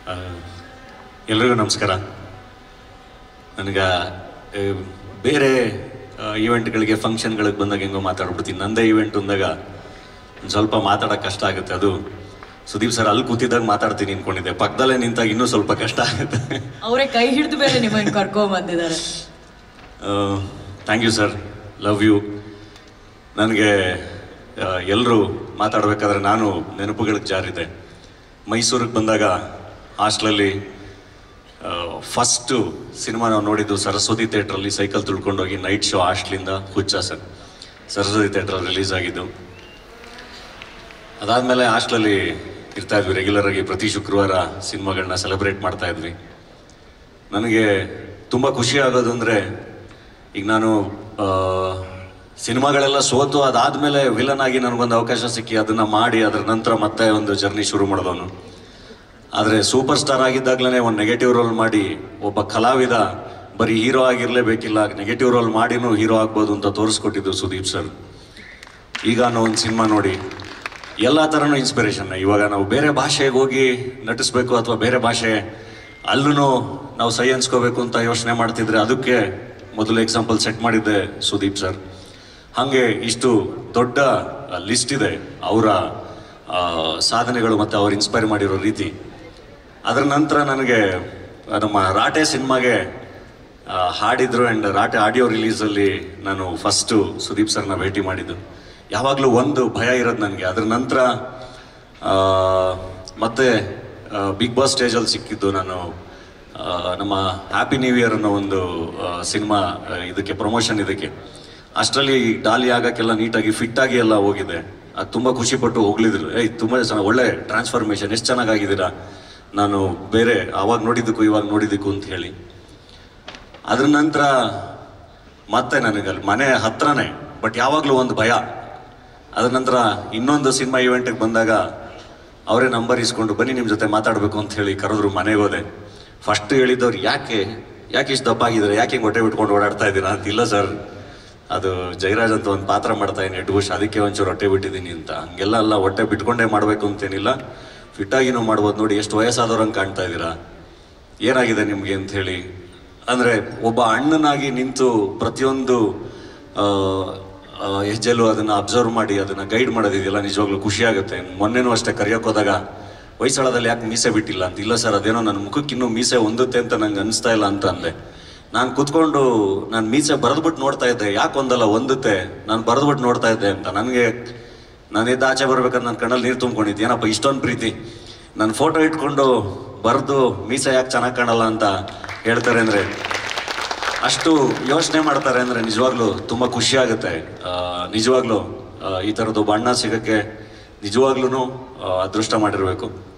ಆ, ಎಲ್ರಿಗೂ ನಮಸ್ಕಾರ ನನಗೆ ಬೇರೆ ಈವೆಂಟ್ಗಳಿಗೆ ಫಂಕ್ಷನ್ಗಳಿಗೆ ಬಂದಾಗ ಹೆಂಗೋ ಮಾತಾಡ್ಬಿಡ್ತೀನಿ ನಂದೇ ಈವೆಂಟ್ ಅಂದಾಗ ಒಂದು ಸ್ವಲ್ಪ ಮಾತಾಡೋಕೆ ಕಷ್ಟ ಆಗುತ್ತೆ ಅದು ಸುದೀಪ್ ಸರ್ ಅಲ್ಲಿ ಕೂತಿದ್ದಾಗ ಮಾತಾಡ್ತೀನಿ ಅನ್ಕೊಂಡಿದ್ದೆ ಪಕ್ಕದಲ್ಲೇ ನಿಂತಾಗ ಇನ್ನೂ ಸ್ವಲ್ಪ ಕಷ್ಟ ಆಗುತ್ತೆ ಅವರೇ ಕೈ ಹಿಡಿದು ಬೇರೆ ನಿಮ್ಮನ್ನು ಕರ್ಕೊಂಡ್ ಬಂದಿದ್ದಾರೆ thank you sir love you ನನಗೆ ಎಲ್ಲರೂ ಮಾತಾಡಬೇಕಾದ್ರೆ ನಾನು ನೆನಪುಗಳಿಗೆ ಜಾರಿದೆ ಮೈಸೂರಿಗೆ ಬಂದಾಗ ಹಾಸ್ಟ್ಲಲ್ಲಿ ಫಸ್ಟು ಸಿನಿಮಾ ನಾವು ನೋಡಿದ್ದು ಸರಸ್ವತಿ ಥಿಯೇಟ್ರಲ್ಲಿ ಸೈಕಲ್ ತುಳ್ಕೊಂಡೋಗಿ ನೈಟ್ ಶೋ ಹಾಸ್ಟ್ಲಿಂದ ಹುಚ್ಚ ಸರ್ ಸರಸ್ವತಿ ಥಿಯೇಟ್ರಲ್ಲಿ ರಿಲೀಸ್ ಆಗಿದ್ದು ಅದಾದಮೇಲೆ ಹಾಸ್ಟ್ಲಲ್ಲಿ ಇರ್ತಾ ಇದ್ವಿ ರೆಗ್ಯುಲರ್ ಆಗಿ ಪ್ರತಿ ಶುಕ್ರವಾರ ಸಿನಿಮಾಗಳನ್ನ ಸೆಲೆಬ್ರೇಟ್ ಮಾಡ್ತಾ ಇದ್ವಿ ನನಗೆ ತುಂಬ ಖುಷಿ ಆಗೋದು ಅಂದರೆ ಈಗ ನಾನು ಆ, ಸಿನಿಮಾಗಳೆಲ್ಲ ಸೋತು ಅದಾದಮೇಲೆ ವಿಲನ್ ಆಗಿ ನನಗೊಂದು ಅವಕಾಶ ಸಿಕ್ಕಿ ಅದನ್ನು ಮಾಡಿ ಅದರ ನಂತರ ಮತ್ತೆ ಒಂದು ಜರ್ನಿ ಶುರು ಮಾಡಿದವನು ಆದರೆ ಸೂಪರ್ ಸ್ಟಾರ್ ಆಗಿದ್ದಾಗಲೇ ಒಂದು ನೆಗೆಟಿವ್ ರೋಲ್ ಮಾಡಿ ಒಬ್ಬ ಕಲಾವಿದ ಬರೀ ಹೀರೋ ಆಗಿರಲೇಬೇಕಿಲ್ಲ ನೆಗೆಟಿವ್ ರೋಲ್ ಮಾಡಿನೂ ಹೀರೋ ಆಗ್ಬೋದು ಅಂತ ತೋರಿಸ್ಕೊಟ್ಟಿದ್ದು ಸುದೀಪ್ ಸರ್ ಈಗ ಅನ್ನೋ ಒಂದು ಸಿನಿಮಾ ನೋಡಿ ಎಲ್ಲ ಥರನೂ ಇನ್ಸ್ಪಿರೇಷನ್ ಇವಾಗ ನಾವು ಬೇರೆ ಭಾಷೆಗೆ ಹೋಗಿ ನಟಿಸ್ಬೇಕು ಅಥವಾ ಬೇರೆ ಭಾಷೆ ಅಲ್ಲೂ ನಾವು ಸೈ ಅನ್ಸ್ಕೋಬೇಕು ಅಂತ ಯೋಚನೆ ಮಾಡ್ತಿದ್ರೆ ಅದಕ್ಕೆ ಮೊದಲು ಎಕ್ಸಾಂಪಲ್ ಸೆಟ್ ಮಾಡಿದ್ದೆ ಸುದೀಪ್ ಸರ್ ಹಾಗೆ ಇಷ್ಟು ದೊಡ್ಡ ಲಿಸ್ಟ್ ಇದೆ ಅವರ ಸಾಧನೆಗಳು ಮತ್ತು ಅವ್ರು ಇನ್ಸ್ಪೈರ್ ಮಾಡಿರೋ ರೀತಿ ಅದರ ನಂತರ ನನಗೆ ನಮ್ಮ ರಾಟೆ ಸಿನಿಮಾಗೆ ಆ, ಹಾಡಿದ್ರು ಆ್ಯಂಡ್ ರಾಟೆ ಆಡಿಯೋ ರಿಲೀಸಲ್ಲಿ ನಾನು ಫಸ್ಟು ಸುದೀಪ್ ಸರ್ನ ಭೇಟಿ ಮಾಡಿದ್ದು ಯಾವಾಗಲೂ ಒಂದು ಭಯ ಇರೋದು ನನಗೆ ಅದ್ರ ನಂತರ ಆ, ಮತ್ತೆ ಬಿಗ್ ಬಾಸ್ ಸ್ಟೇಜಲ್ಲಿ ಸಿಕ್ಕಿದ್ದು ನಾನು ಆ, ನಮ್ಮ ಹ್ಯಾಪಿ ನ್ಯೂ ಇಯರ್ ಅನ್ನೋ ಒಂದು ಸಿನಿಮಾ ಇದಕ್ಕೆ ಪ್ರಮೋಷನ್ ಇದಕ್ಕೆ ಅಷ್ಟರಲ್ಲಿ ಡಾಲಿ ಆಗಕ್ಕೆಲ್ಲ ನೀಟಾಗಿ ಫಿಟ್ ಆಗಿ ಎಲ್ಲ ಹೋಗಿದೆ ಅದು ತುಂಬ ಖುಷಿಪಟ್ಟು ಹೋಗ್ಲಿದ್ರು ಏಯ್ ತುಂಬ ಚೆನ್ನಾಗಿ ಒಳ್ಳೆ ಟ್ರಾನ್ಸ್ಫಾರ್ಮೇಷನ್ ಎಷ್ಟು ಚೆನ್ನಾಗಿದ್ದೀರಾ ನಾನು ಬೇರೆ ಅವಾಗ ನೋಡಿದ್ದಕ್ಕೂ ಇವಾಗ ನೋಡಿದ್ದಕ್ಕೂ ಅಂತ ಹೇಳಿ ಅದ್ರ ನಂತರ ಮತ್ತೆ ನನಗೆ ಅಲ್ಲಿ ಮನೆ ಹತ್ರನೇ ಬಟ್ ಯಾವಾಗಲೂ ಒಂದು ಭಯ ಅದ್ರ ನಂತರ ಇನ್ನೊಂದು ಸಿನಿಮಾ ಇವೆಂಟಿಗೆ ಬಂದಾಗ ಅವರೇ ನಂಬರ್ ಇಸ್ಕೊಂಡು ಬನ್ನಿ ನಿಮ್ಮ ಜೊತೆ ಮಾತಾಡಬೇಕು ಅಂತ ಹೇಳಿ ಕರೆದ್ರು ಮನೆಗೆ ಹೋದೆ ಫಸ್ಟ್ ಹೇಳಿದವ್ರು ಯಾಕೆ ಯಾಕೆ ಇಷ್ಟು ದಪ್ಪ ಆಗಿದ್ದಾರೆ ಯಾಕೆ ಹಿಂಗೆ ಹೊಟ್ಟೆ ಬಿಟ್ಕೊಂಡು ಓಡಾಡ್ತಾ ಇದ್ದೀರಾ ಅಂತ ಇಲ್ಲ ಸರ್ ಅದು ಜಯರಾಜ್ ಅಂತ ಒಂದು ಪಾತ್ರ ಮಾಡ್ತಾ ಇದ್ದೀನಿ ಎಡ್ಗುಷ್ ಅದಕ್ಕೆ ಒಂಚೂರು ಹೊಟ್ಟೆ ಬಿಟ್ಟಿದ್ದೀನಿ ಅಂತ ಹಂಗೆಲ್ಲ ಅಲ್ಲ ಹೊಟ್ಟೆ ಬಿಟ್ಕೊಂಡೇ ಮಾಡಬೇಕು ಅಂತೇನಿಲ್ಲ ಫಿಟ್ಟಾಗಿನೂ ಮಾಡ್ಬೋದು ನೋಡಿ ಎಷ್ಟು ವಯಸ್ಸಾದವ್ರಂಗೆ ಕಾಣ್ತಾ ಇದ್ದೀರಾ ಏನಾಗಿದೆ ನಿಮಗೆ ಅಂತ ಹೇಳಿ ಅಂದರೆ ಒಬ್ಬ ಅಣ್ಣನಾಗಿ ನಿಂತು ಪ್ರತಿಯೊಂದು ಆ, ಆ, ಹೆಜ್ಜೆಲ್ಲೂ ಅದನ್ನು ಅಬ್ಸರ್ವ್ ಮಾಡಿ ಅದನ್ನು ಗೈಡ್ ಮಾಡೋದಿದೆಯಲ್ಲ ನಿಜವಾಗ್ಲೂ ಖುಷಿ ಆಗುತ್ತೆ ಮೊನ್ನೆನೂ ಅಷ್ಟೇ ಕರೆಯೋಕೆ ಹೋದಾಗ ಹೊಯ್ಸಳದಲ್ಲಿ ಯಾಕೆ ಮೀಸೆ ಬಿಟ್ಟಿಲ್ಲ ಅಂತ ಇಲ್ಲ ಸರ್ ಅದೇನೋ ನನ್ನ ಮುಖಕ್ಕೆ ಇನ್ನೂ ಮೀಸೆ ಹೊಂದುತ್ತೆ ಅಂತ ನಂಗೆ ಅನಿಸ್ತಾ ಇಲ್ಲ ಅಂತ ಅಂದೆ ನಾನು ಕುತ್ಕೊಂಡು ನಾನು ಮೀಸೆ ಬರೆದ್ಬಿಟ್ಟು ನೋಡ್ತಾ ಇದ್ದೆ ಯಾಕೆ ಒಂದಲ್ಲ ಹೊಂದುತ್ತೆ ನಾನು ಬರೆದ್ಬಿಟ್ಟು ನೋಡ್ತಾ ಇದ್ದೆ ಅಂತ ನನಗೆ ನಾನು ಎದ್ದು ಆಚೆ ಬರ್ಬೇಕಾದ್ರೆ ನನ್ನ ಕಣ್ಣಲ್ಲಿ ನೀರು ತುಂಬ್ಕೊಂಡಿದ್ದೆ ಏನಪ್ಪ ಇಷ್ಟೊಂದು ಪ್ರೀತಿ ನನ್ನ ಫೋಟೋ ಇಟ್ಕೊಂಡು ಬರೆದು ಮೀಸೆ ಯಾಕೆ ಚೆನ್ನಾಗಿ ಕಾಣಲ್ಲ ಅಂತ ಹೇಳ್ತಾರೆ ಅಂದರೆ ಅಷ್ಟು ಯೋಚನೆ ಮಾಡ್ತಾರೆ ಅಂದರೆ ನಿಜವಾಗ್ಲೂ ತುಂಬ ಖುಷಿ ಆಗುತ್ತೆ ಆ, ನಿಜವಾಗ್ಲೂ ಆ, ಈ ಥರದ್ದು ಬಣ್ಣ ಸಿಗೋಕ್ಕೆ ನಿಜವಾಗ್ಲೂ ಅದೃಷ್ಟ ಮಾಡಿರಬೇಕು